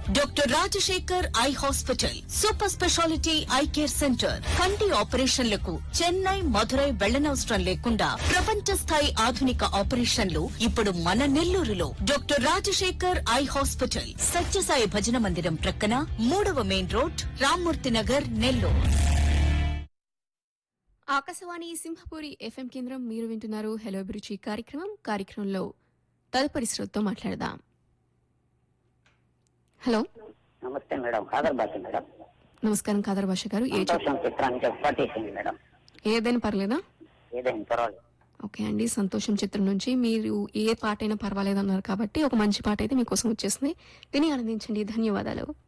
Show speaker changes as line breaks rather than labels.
doctor Rajasekhar eye hospital super speciality eye care centre కంటి ఆపరేషన్లకు చెన్నై మధురై వెళ్లనవసరం లేకుండా ప్రపంచ స్థాయి ఆధునిక ఆపరేషన్లు ఇప్పుడు మన నెల్లూరులో doctor Rajasekhar eye hospital Sathyasai భజన మందిరం ప్రక్కన మూడవ main road Rammurthy Nagar Nellore
Akashvani Simhapuri FM కేంద్రం మీరు వింటున్నారు హలో అభిరుచి కార్యక్రమం కార్యక్రమంలో తదుపరి శ్రోతతో మాట్లాడదాం హలో
నమస్తే మేడం ఖాదర్ బాసి మేడం
నమస్కారం కాదర్ భాష గారు ఏ చెప్-
సంతోషం చిత్రానికి పట్టేసింది మేడం
ఏదైనా పర్లేదా
ఏదైనా పర్వాలేదు
ఓకే అండి సంతోషం చిత్రం నుంచి మీరు ఏ పాట అయినా పర్వాలేదు అన్నారు కాబట్టి ఒక మంచి పాట అయితే మీకోసం వచ్చేసింది దీన్ని ఆనందించండి ధన్యవాదాలు